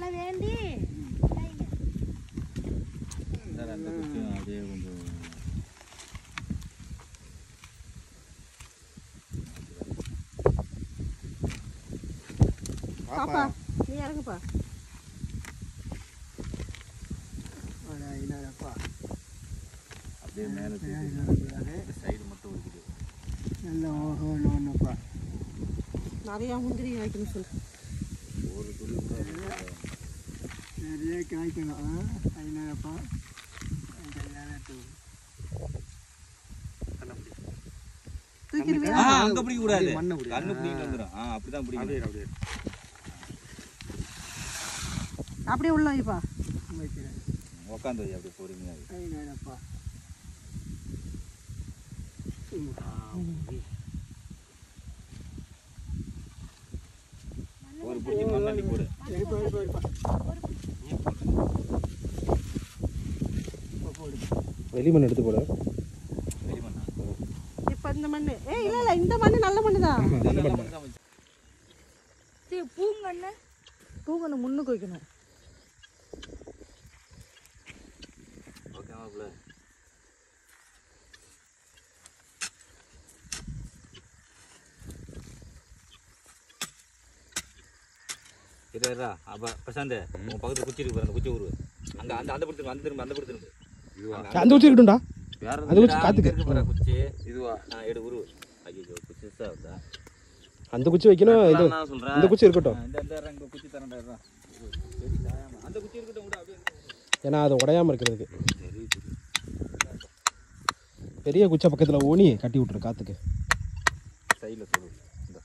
நல்லா வேண்டி வைங்க. சார் அந்த குச்சியும் அப்படியே கொஞ்சம் பாப்பா நீ இறங்குப்பா அப்படியே மேலே சைடு மட்டும் இருக்குது நல்ல ஓஹோன்னு ஒன்றுப்பா நிறையா முந்திரி காய்க்கணும் சொல்லு ஒரு துளி கூட இல்லை. நிறைய காய்க்கணும் ஐநூறுப்பா தூக்கிடுவியா ஆ, அங்க பிடிக்க கூடாது மண்ணை பிடி. கண்ணு பிடிக்கிட்டு வந்துடும் ஆ அப்படிதான் பிடிக்கணும் அப்படியே அப்படியே உள்ள வைப்பா வைக்கிறேன் உட்காந்து வை அப்படியே பொறுமையாக ஐநூறுப்பா ஒரு பிடிச்சி மண்ணள்ளி போடு எடுப்பா எடுப்பா எடுப்பா வெளிமண் எடுத்து போட வெளி மண்ணா இப்போ இந்த மண்ணு ஏ இல்லை இல்லை இந்த மண்ணு நல்ல மண்ணு தான் சரி, பூங்கண்ணு பூங்கன்னு முன்னுக்கு வைக்கணும் ஓகேவா புள்ள இரு இருடா அப்ப பிரசாந்த் உன் பக்கத்துல குச்சி இருக்கு பாரு, அந்த குச்சி உருவு அங்க அந்த அந்த படுத்துங்க அந்த திரும்ப அந்த படுத்துருங்க இதுவா அந்த குச்சி இருக்கட்டும்டா வேற அது குச்சி எதுக்குடா? காத்துக்கு. அங்க இருக்கு பாரு குச்சி இதுவா ஆ எடு உருவு ஐயோ குச்சி சாவுதா அந்த குச்சி வைக்கணும் இது நான் சொல்றேன் இந்த குச்சி இருக்கட்டும் இந்த இந்த இறங்க, இந்த குச்சி தரேன்டா இருடா. இது, சரி, சாயாம. அந்த குச்சி இருக்கட்டும் விடு அப்படியே ஏன்னா அது உடையாம இருக்கிறதுக்கு சரி சரி பெரிய குச்சை பக்கத்துல ஊனி கட்டி விட்டுரு காத்துக்கு சைடில் சொல்லு இந்த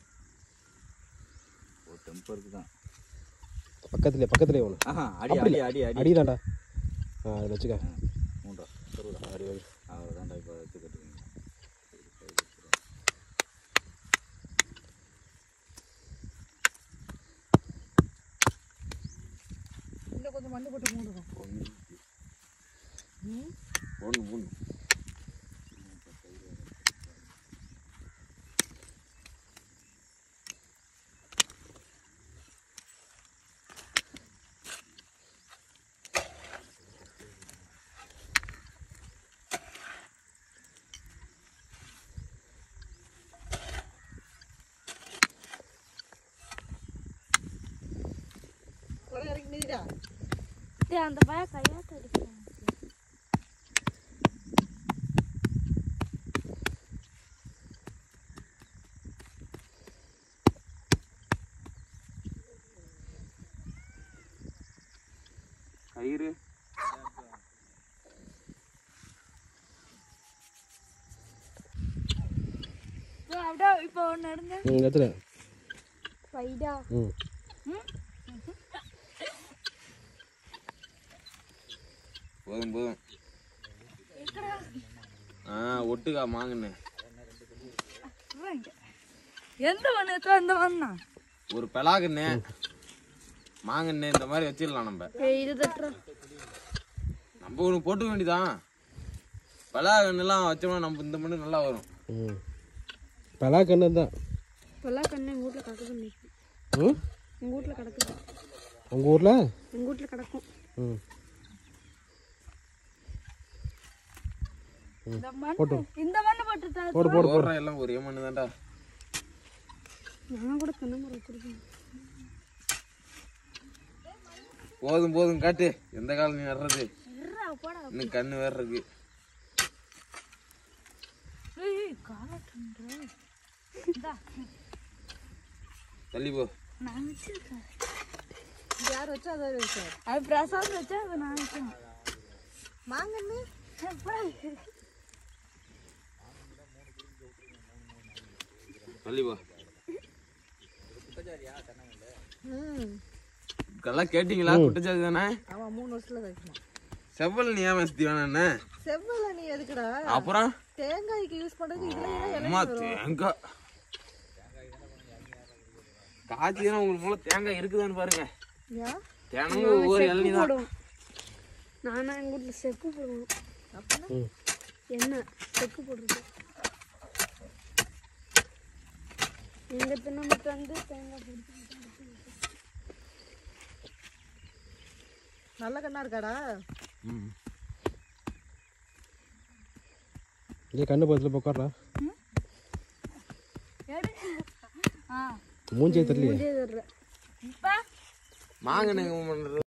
ஒரு டெம்பருக்கு தான் பக்கத்துல பக்கத்துலயே ஒன்று ஆஹா அடி அடி அடி அடி அடிதான்டா ஆ அதில் வச்சுக்க மூன்றா சொல்லுடா அடி வை. அவர் தான்டா இப்போ வச்சு கட்டுவீங்க இன்னும் கொஞ்சம் மண்ணு போட்டு மூடுவோம் ஒன்று மூணு உடனே இறக்கி மிதிடா டேய், அந்த பையன் கையா கடிக்கிறான் கயிறு டேய், அப்படியே இப்போ ஒன்று எடுங்க ம் எடுத்துரு வைடா ம் போதும் போதும் ஆ ஒட்டுக்கா மாங்கண்ணே எந்த மண்ணு இருக்கோ அந்த மண்ணா ஒரு பெலாகண்ணே மாங்கண்ணே இந்த மாதிரி வச்சிடலாம் நம்ம ஏய் இது தட்டுறா நம்ம ஒன்று போட்டுக்க வேண்டியதான் பெலாகண்ணெல்லாம் வச்சோம்னா நம்ம இந்த மண்ணு நல்லா வரும் ம் பலா கண்ணு தான் இப்போல்லாம் கண்ணு எங்கள் வீட்டில் கிடக்குது இன்னைக்கு ம் எங்கள் வீட்டில் கிடக்குது உங்கள் ஊரில் எங்கள் வீட்டில் கிடக்கும் ம் இந்த மண்ணு இந்த மண்ணு போட்டு தா- போடு போடு போடுற எல்லாம் ஒரே மண்ணு தான்டா நான் கூட தென்னை மரம் வச்சிருக்கேன் போதும் போதும் காட்டு எந்த காலம் நீ வர்றது இருடா, போடா இன்னும் கண்ணு வேற இருக்கு ஏய் காலட்டுன்ற இந்தா தள்ளி போ நான் வச்சிருக்கேன் யார் வச்சா அதை வச்சார் அது பிரசாத் வச்சா அது நான் வச்சேன் மாங்கன்னு தள்ளி போ ம் இதெல்லாம் கேட்டீங்களா குட்டச்சாதி தானே ஆமாம் மூணு வருஷத்தில் வைக்கணும் செவ்வல் நீ ஏன் வசதி வேணாண்ணே செவ்வல நீ எதுக்குடா அப்புறம் தேங்காய்க்கு யூஸ் பண்ணுறதுக்கு இதுல ஏன் அம்மா தேங்காய் காய்ச்சினா உங்களுக்கு மூலம் தேங்காய் இருக்குதான்னு பாருங்க இலையா தினமும் ஒவ்வொரு இளநீ தான் போடுவோம் நானா எங்கள் வீட்டில் செக்கு போடுவோம் அப்படின்னா என்ன செக்கு போடுறது எங்க தின்னமட்டு வந்து தேங்காய் போட்டு நல்ல கண்ணா இருக்காடா இங்கே கண்ணு பக்கத்தில் உட்கார்றா ஆ மூஞ்சியே தெரியலையே இதே தர்றேன் மாங்கனு